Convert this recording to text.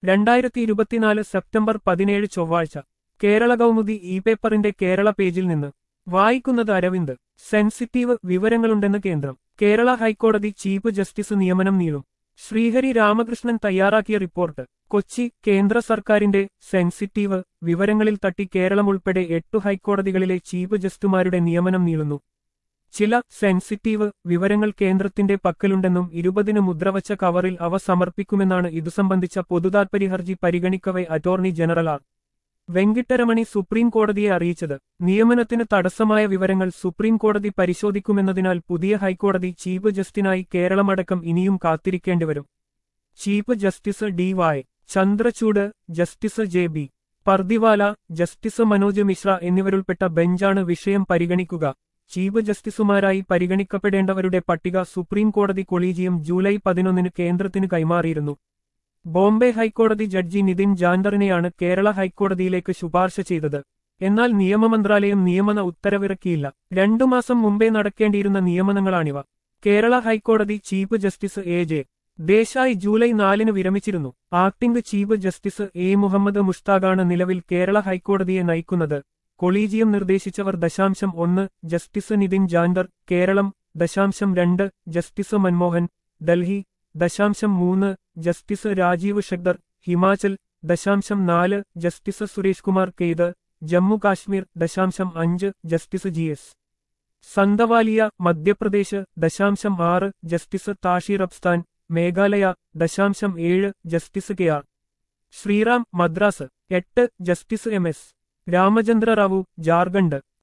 രണ്ടായിരത്തി ഇരുപത്തിനാല് സെപ്റ്റംബർ പതിനേഴ് ചൊവ്വാഴ്ച കേരള കൗമുദി ഇ പേപ്പറിന്റെ കേരള പേജിൽ നിന്ന് വായിക്കുന്നത് അരവിന്ദ് സെൻസിറ്റീവ് വിവരങ്ങളുണ്ടെന്ന് കേന്ദ്രം കേരള ഹൈക്കോടതി ചീഫ് ജസ്റ്റിസ് നിയമനം നീളും ശ്രീഹരി രാമകൃഷ്ണൻ തയ്യാറാക്കിയ റിപ്പോർട്ട് കൊച്ചി കേന്ദ്ര സർക്കാരിന്റെ സെൻസിറ്റീവ് വിവരങ്ങളിൽ തട്ടി കേരളം ഉൾപ്പെടെ എട്ടു ഹൈക്കോടതികളിലെ ചീഫ് ജസ്റ്റിസുമാരുടെ നിയമനം നീളുന്നു ചില സെൻസിറ്റീവ് വിവരങ്ങൾ കേന്ദ്രത്തിന്റെ പക്കലുണ്ടെന്നും ഇരുപതിന് മുദ്രവച്ച കവറിൽ അവ സമർപ്പിക്കുമെന്നാണ് ഇതു സംബന്ധിച്ച പൊതുതാൽപര്യ ഹർജി പരിഗണിക്കവെ attorney general R Venkataramani supreme കോടതിയെ അറിയിച്ചത് നിയമനത്തിന് തടസ്സമായ വിവരങ്ങൾ സുപ്രീം കോടതി പരിശോധിക്കുമെന്നതിനാൽ പുതിയ ഹൈക്കോടതി ചീഫ് ജസ്റ്റിനായി കേരളമടക്കം ഇനിയും കാത്തിരിക്കേണ്ടിവരും chief justice D Y Chandrachud justice J B Pardiwala justice Manoj Mishra എന്നിവരുൾപ്പെട്ട ബെഞ്ചാണ് വിഷയം പരിഗണിക്കുക ചീഫ് ജസ്റ്റിസുമാരായി പരിഗണിക്കപ്പെടേണ്ടവരുടെ പട്ടിക സുപ്രീം കോടതി കൊളീജിയം ജൂലൈ പതിനൊന്നിന് കേന്ദ്രത്തിന് കൈമാറിയിരുന്നു ബോംബെ ഹൈക്കോടതി ജഡ്ജി നിതിൻ ജാൻഡറിനെയാണ് കേരള ഹൈക്കോടതിയിലേക്ക് ശുപാർശ ചെയ്തത് എന്നാൽ നിയമമന്ത്രാലയം നിയമന ഉത്തരവിറക്കിയില്ല രണ്ടു മാസം മുമ്പേ നടക്കേണ്ടിയിരുന്ന നിയമനങ്ങളാണിവ കേരള ഹൈക്കോടതി chief justice A J Desai July നാലിന് വിരമിച്ചിരുന്നു acting chief justice A Muhammad മുഷ്താഖാണ് നിലവിൽ കേരള ഹൈക്കോടതിയെ നയിക്കുന്നത് കൊളീജിയം നിർദ്ദേശിച്ചവർ ദശാംശം ഒന്ന് ജസ്റ്റിസ് നിതിൻ ജാൻഡർ കേരളം ദശാംശം രണ്ട് ജസ്റ്റിസ് മൻമോഹൻ ഡൽഹി ദശാംശം മൂന്ന് ജസ്റ്റിസ് രാജീവ് ഷഗ്ദർ ഹിമാചൽ ദശാംശം നാല് ജസ്റ്റിസ് സുരേഷ് കുമാർ കെയ്ത് ജമ്മു കാശ്മീർ ദശാംശം അഞ്ച് justice G S Sandhawalia Madhya Pradesh ദശാംശം ആറ് ജസ്റ്റിസ് താഷിർ അബ്സ്ഥാൻ മേഘാലയ ദശാംശം ഏഴ് justice K R Sriram Madras എട്ട് justice M S Ramachandra Rao Jharkhand